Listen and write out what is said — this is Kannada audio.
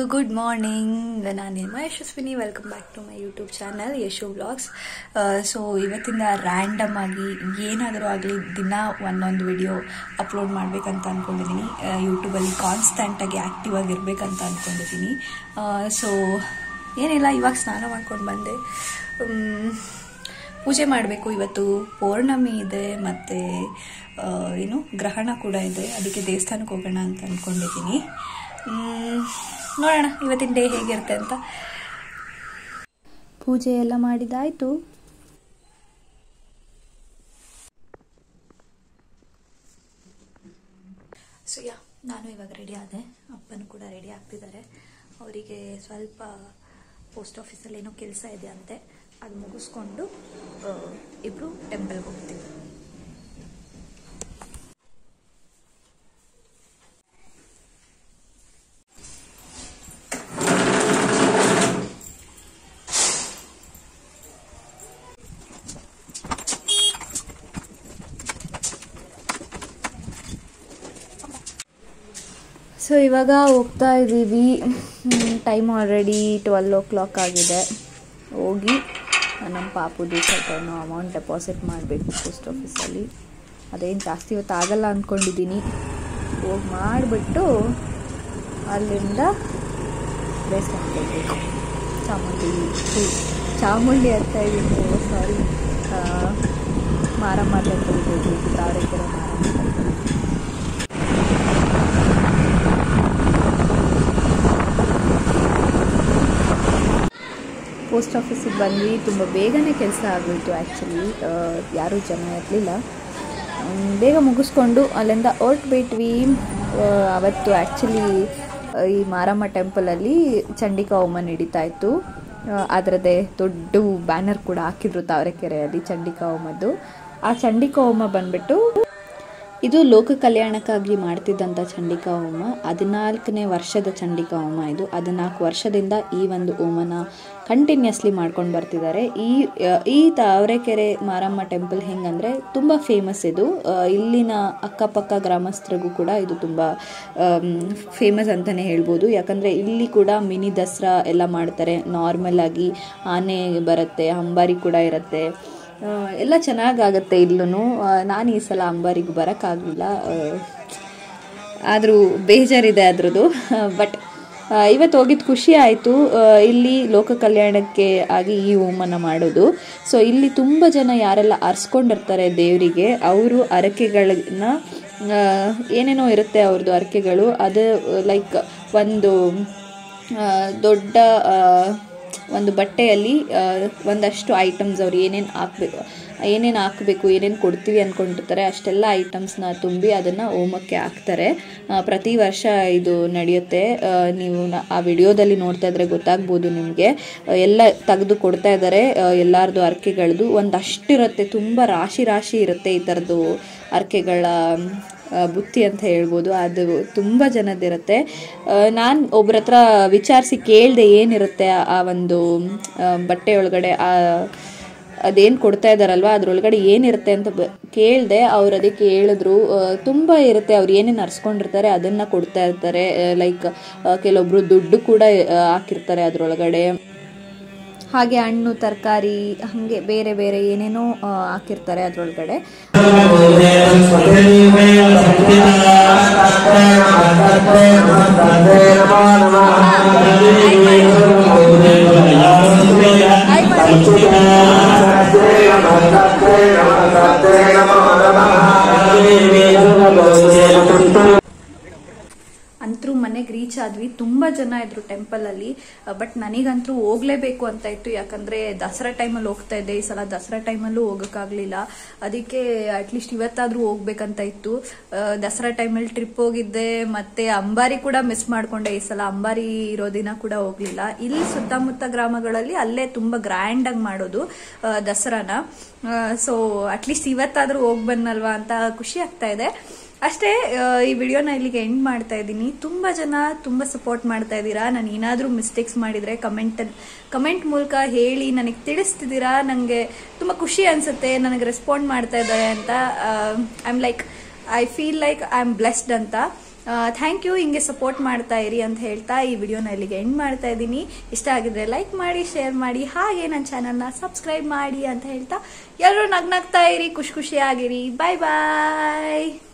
ಗುಡ್ ಮಾರ್ನಿಂಗ್ ನಾನು ನಿಮ್ಮ Yashaswini welcome back to my YouTube channel Yashu blogs so ಇವತ್ತಿಂದ ರ್ಯಾಂಡಮ್ ಆಗಿ ಏನಾದರೂ ಆಗಲಿ ದಿನ ಒಂದೊಂದು ವಿಡಿಯೋ ಅಪ್ಲೋಡ್ ಮಾಡಬೇಕಂತ ಅಂದ್ಕೊಂಡಿದ್ದೀನಿ ಯೂಟ್ಯೂಬಲ್ಲಿ ಕಾನ್ಸ್ಟೆಂಟಾಗಿ ಆ್ಯಕ್ಟಿವ್ ಆಗಿರ್ಬೇಕಂತ ಅಂದ್ಕೊಂಡಿದ್ದೀನಿ ಸೊ ಏನಿಲ್ಲ ಇವಾಗ ಸ್ನಾನ ಮಾಡ್ಕೊಂಡು ಬಂದೆ ಮ್, ಪೂಜೆ ಮಾಡಬೇಕು ಇವತ್ತು ಪೌರ್ಣಮಿ ಇದೆ ಮತ್ತು ಏನು ಗ್ರಹಣ ಕೂಡ ಇದೆ ಅದಕ್ಕೆ ದೇವಸ್ಥಾನಕ್ಕೆ ಹೋಗೋಣ ಅಂತ ಅಂದ್ಕೊಂಡಿದ್ದೀನಿ ಮ್, ನೋಡೋಣ ಇವತ್ತಿನ ಡೇ ಹೇಗಿರುತ್ತೆ ಅಂತ ಪೂಜೆ ಎಲ್ಲ ಮಾಡಿದಾಯಿತು ಸೊ ಯಾ ನಾನು ಇವಾಗ ರೆಡಿ ಆದೆ ಅಪ್ಪನೂ ಕೂಡ ರೆಡಿ ಆಗ್ತಿದ್ದಾರೆ ಅವರಿಗೆ ಸ್ವಲ್ಪ ಪೋಸ್ಟ್ ಆಫೀಸಲ್ಲಿ ಏನೋ ಕೆಲಸ ಇದೆ ಅಂತೆ ಅದು ಮುಗಿಸ್ಕೊಂಡು ಇಬ್ಬರು ಟೆಂಪಲ್ಗೆ ಹೋಗ್ತೀವಿ ಸೊ ಇವಾಗ ಹೋಗ್ತಾ ಇದ್ದೀವಿ time already twelve o'clock ಆಗಿದೆ ಹೋಗಿ ನಮ್ಮ ಪಾಪುದು ಸ್ವಲ್ಪ ಏನೋ ಅಮೌಂಟ್ ಡೆಪಾಸಿಟ್ ಮಾಡಬೇಕು ಪೋಸ್ಟ್ ಆಫೀಸಲ್ಲಿ ಅದೇನು ಜಾಸ್ತಿ ಇವತ್ತು ಆಗಲ್ಲ ಅಂದ್ಕೊಂಡಿದ್ದೀನಿ ಹೋಗಿ ಮಾಡಿಬಿಟ್ಟು ಅಲ್ಲಿಂದ ದೇವಸ್ಥಾನಕ್ಕೆ ಹೋಗಬೇಕು ಚಾಮುಂಡಿ ಛೀ, ಚಾಮುಂಡಿ ಅಂತ ಇದ್ದೀನಿ ಸಾರಿ ಮಾರಮ್ಮ ಟೆಂಪಲ್ ಹೋಗಬೇಕು ತಾವರೆಕೆರೆ ಮಾರಮ್ಮ ಟೆಂಪಲ್ ಪೋಸ್ಟ್ ಆಫೀಸಿಗೆ ಬಂದ್ವಿ ತುಂಬ ಬೇಗನೆ ಕೆಲಸ ಆಗೋಯಿತು ಆ್ಯಕ್ಚುಲಿ ಯಾರೂ ಜನ ಇರಲಿಲ್ಲ ಬೇಗ ಮುಗಿಸ್ಕೊಂಡು ಅಲ್ಲಿಂದ ಹೊರ್ಟ್ಬಿಟ್ವಿ ಆ, ಅವತ್ತು ಆ್ಯಕ್ಚುಲಿ ಈ ಮಾರಮ್ಮ ಟೆಂಪಲಲ್ಲಿ ಚಂಡಿಕಾ ಹೋಮ ನಡೀತಾ ಇತ್ತು ಆ, ಅದರದ್ದೇ ದೊಡ್ಡ ಬ್ಯಾನರ್ ಕೂಡ ಹಾಕಿದ್ರು ತಾವರೆಕೆರೆಯಲ್ಲಿ ಚಂಡಿಕಾ ಹೋಮದ್ದು ಆ ಚಂಡಿಕಾ ಹೋಮ ಬಂದ್ಬಿಟ್ಟು ಇದು ಲೋಕ ಕಲ್ಯಾಣಕ್ಕಾಗಿ ಮಾಡ್ತಿದ್ದಂಥ ಚಂಡಿಕಾ ಹೋಮ ಹದಿನಾಲ್ಕನೇ ವರ್ಷದ ಚಂಡಿಕಾ ಹೋಮ ಇದು ಹದಿನಾಲ್ಕು ವರ್ಷದಿಂದ ಈ ಒಂದು ಹೋಮನ ಕಂಟಿನ್ಯೂಸ್ಲಿ ಮಾಡ್ಕೊಂಡು ಬರ್ತಿದ್ದಾರೆ ಈ ಈ ತಾವರೆಕೆರೆ ಮಾರಮ್ಮ ಟೆಂಪಲ್ ಹೆಂಗಂದರೆ ತುಂಬ ಫೇಮಸ್ ಇದು ಆ, ಇಲ್ಲಿನ ಅಕ್ಕಪಕ್ಕ ಗ್ರಾಮಸ್ಥರಿಗೂ ಕೂಡ ಇದು ತುಂಬ ಫೇಮಸ್ ಅಂತಲೇ ಹೇಳ್ಬೋದು ಯಾಕಂದರೆ ಇಲ್ಲಿ ಕೂಡ ಮಿನಿ ದಸರಾ ಎಲ್ಲ ಮಾಡ್ತಾರೆ ನಾರ್ಮಲ್ ಆಗಿ ಆನೆ ಬರುತ್ತೆ ಅಂಬಾರಿ ಕೂಡ ಇರುತ್ತೆ ಆ, ಎಲ್ಲ ಚೆನ್ನಾಗಾಗತ್ತೆ ಇಲ್ಲೂ ನಾನು ಈ ಸಲ ಅಂಬಾರಿಗೆ ಬರೋಕ್ಕಾಗಲಿಲ್ಲ ಆದರೂ ಬೇಜಾರಿದೆ ಅದ್ರದ್ದು ಬಟ್ ಇವತ್ತು ಹೋಗಿದ್ದು ಖುಷಿ ಆಯಿತು ಇಲ್ಲಿ ಲೋಕ ಕಲ್ಯಾಣಕ್ಕೆ ಆಗಿ ಈ ಹೋಮನ ಮಾಡೋದು ಸೊ ಇಲ್ಲಿ ತುಂಬ ಜನ ಯಾರೆಲ್ಲ ಅರ್ಸ್ಕೊಂಡಿರ್ತಾರೆ ದೇವರಿಗೆ ಅವರು ಹರಕೆಗಳನ್ನ ಆ, ಏನೇನೋ ಇರುತ್ತೆ ಅವ್ರದ್ದು ಹರಕೆಗಳು ಅದು ಲೈಕ್ ಒಂದು ಆ, ದೊಡ್ಡ ಆ, ಒಂದು ಬಟ್ಟೆಯಲ್ಲಿ ಆ, ಒಂದಷ್ಟು ಐಟಮ್ಸ್ ಅವ್ರು ಏನೇನು ಹಾಕ್ಬೇಕು ಏನೇನು ಹಾಕಬೇಕು ಏನೇನು ಕೊಡ್ತೀವಿ ಅಂದ್ಕೊಂಡಿರ್ತಾರೆ ಅಷ್ಟೆಲ್ಲ ಐಟಮ್ಸ್ನ ತುಂಬಿ ಅದನ್ನು ಹೋಮಕ್ಕೆ ಹಾಕ್ತಾರೆ ಆ, ಪ್ರತಿ ವರ್ಷ ಇದು ನಡೆಯುತ್ತೆ ಆ, ನೀವು ನ- ಆ ವಿಡಿಯೋದಲ್ಲಿ ನೋಡ್ತಾ ಇದ್ರೆ ಗೊತ್ತಾಗ್ಬೋದು ನಿಮಗೆ ಎಲ್ಲ ತೆಗೆದು ಕೊಡ್ತಾ ಇದ್ದಾರೆ ಎಲ್ಲರದು ಅರ್ಕೆಗಳದ್ದು ಒಂದಷ್ಟಿರುತ್ತೆ ತುಂಬ ರಾಶಿ ರಾಶಿ ಇರುತ್ತೆ ಈ ಥರದ್ದು ಅರ್ಕೆಗಳ ಆ, ಬುತ್ತಿ ಅಂತ ಹೇಳ್ಬೋದು ಅದು ತುಂಬ ಜನದಿರುತ್ತೆ ನಾನು ಒಬ್ರ ಹತ್ರ ವಿಚಾರಿಸಿ ಕೇಳಿದೆ ಏನಿರುತ್ತೆ ಆ- ಆ ಒಂದು ಆ, ಬಟ್ಟೆ ಒಳಗಡೆ ಆ ಅದೇನು ಕೊಡ್ತಾ ಇದ್ದಾರಲ್ವ ಅದ್ರೊಳಗಡೆ ಏನಿರುತ್ತೆ ಅಂತ ಬ ಕೇಳಿದೆ ಅವ್ರು ಅದಕ್ಕೆ ಹೇಳಿದ್ರು ಆ, ತುಂಬ ಇರುತ್ತೆ ಅವ್ರು ಏನೇನು ಅರ್ಸ್ಕೊಂಡಿರ್ತಾರೆ ಅದನ್ನು ಕೊಡ್ತಾ ಇರ್ತಾರೆ ಲೈಕ್ ಕೆಲವೊಬ್ರು ದುಡ್ಡು ಕೂಡ ಆ, ಹಾಕಿರ್ತಾರೆ ಅದರೊಳಗಡೆ ಹಾಗೆ ಹಣ್ಣು ತರಕಾರಿ ಹಾಗೆ ಬೇರೆ ಬೇರೆ ಏನೇನೋ ಆ, ಹಾಕಿರ್ತಾರೆ ಅದರೊಳಗಡೆ ಅಂತರೂ ಮನೆಗೆ ರೀಚ್ ಆದ್ವಿ ತುಂಬಾ ಜನ ಇದ್ರು ಟೆಂಪಲ್ ಅಲ್ಲಿ ಬಟ್ ನನಗಂತೂ ಹೋಗ್ಲೇಬೇಕು ಅಂತ ಇತ್ತು ಯಾಕಂದ್ರೆ ದಸರಾ ಟೈಮಲ್ಲಿ ಹೋಗ್ತಾ ಇದ್ದೆ ಈ ಸಲ ದಸರಾ ಟೈಮಲ್ಲೂ ಹೋಗಕ್ಕಾಗ್ಲಿಲ್ಲ ಅದಕ್ಕೆ ಅಟ್ಲೀಸ್ಟ್ ಇವತ್ತಾದ್ರೂ ಹೋಗ್ಬೇಕಂತ ಇತ್ತು ಆ, ದಸರಾ ಟೈಮಲ್ಲಿ ಟ್ರಿಪ್ ಹೋಗಿದ್ದೆ ಮತ್ತೆ ಅಂಬಾರಿ ಕೂಡ ಮಿಸ್ ಮಾಡ್ಕೊಂಡೆ ಈ ಸಲ ಅಂಬಾರಿ ಇರೋ ದಿನ ಕೂಡ ಹೋಗ್ಲಿಲ್ಲ ಇಲ್ಲಿ ಸುತ್ತಮುತ್ತ ಗ್ರಾಮಗಳಲ್ಲಿ ಅಲ್ಲೇ ತುಂಬಾ ಗ್ರ್ಯಾಂಡ್ ಆಗಿ ಮಾಡೋದು ಆ, ದಸರಾನ ಸೊ ಅಟ್ಲೀಸ್ಟ್ ಇವತ್ತಾದ್ರೂ ಹೋಗ್ ಬನ್ನಲ್ವಾ ಅಂತ ಖುಷಿ ಆಗ್ತಾ ಇದೆ ಅಷ್ಟೇ ಆ, ಈ ವಿಡಿಯೋನ ಇಲ್ಲಿಗೆ ಎಂಡ್ ಮಾಡ್ತಾ ಇದ್ದೀನಿ ತುಂಬಾ ಜನ ತುಂಬಾ ಸಪೋರ್ಟ್ ಮಾಡ್ತಾ ಇದ್ದೀರಾ ನಾನು ಏನಾದರೂ ಮಿಸ್ಟೇಕ್ಸ್ ಮಾಡಿದ್ರೆ ಕಮೆಂಟ್ ಕಮೆಂಟ್ ಮೂಲಕ ಹೇಳಿ ನನಗೆ ತಿಳಿಸ್ತಿದ್ದೀರಾ ನನಗೆ ತುಂಬಾ ಖುಷಿ ಅನ್ಸುತ್ತೆ ನನಗೆ ರೆಸ್ಪಾಂಡ್ ಮಾಡ್ತಾ ಇದ್ದಾರೆ ಅಂತ I am like I feel like I am blessed ಅಂತ ಥ್ಯಾಂಕ್ ಯು ಹಿಂಗೆ ಸಪೋರ್ಟ್ ಮಾಡ್ತಾ ಇರಿ ಅಂತ ಹೇಳ್ತಾ ಈ ವಿಡಿಯೋನ ಇಲ್ಲಿಗೆ ಎಂಡ್ ಮಾಡ್ತಾ ಇದ್ದೀನಿ ಇಷ್ಟ ಆಗಿದ್ರೆ ಲೈಕ್ ಮಾಡಿ ಶೇರ್ ಮಾಡಿ ಹಾಗೆ ನನ್ನ ಚಾನಲ್ನ ಸಬ್ಸ್ಕ್ರೈಬ್ ಮಾಡಿ ಅಂತ ಹೇಳ್ತಾ ಎಲ್ಲರೂ ನಗ್ನಗ್ತಾ ಇರಿ ಖುಷಿ ಖುಷಿಯಾಗಿರಿ ಬಾಯ್ ಬಾಯ್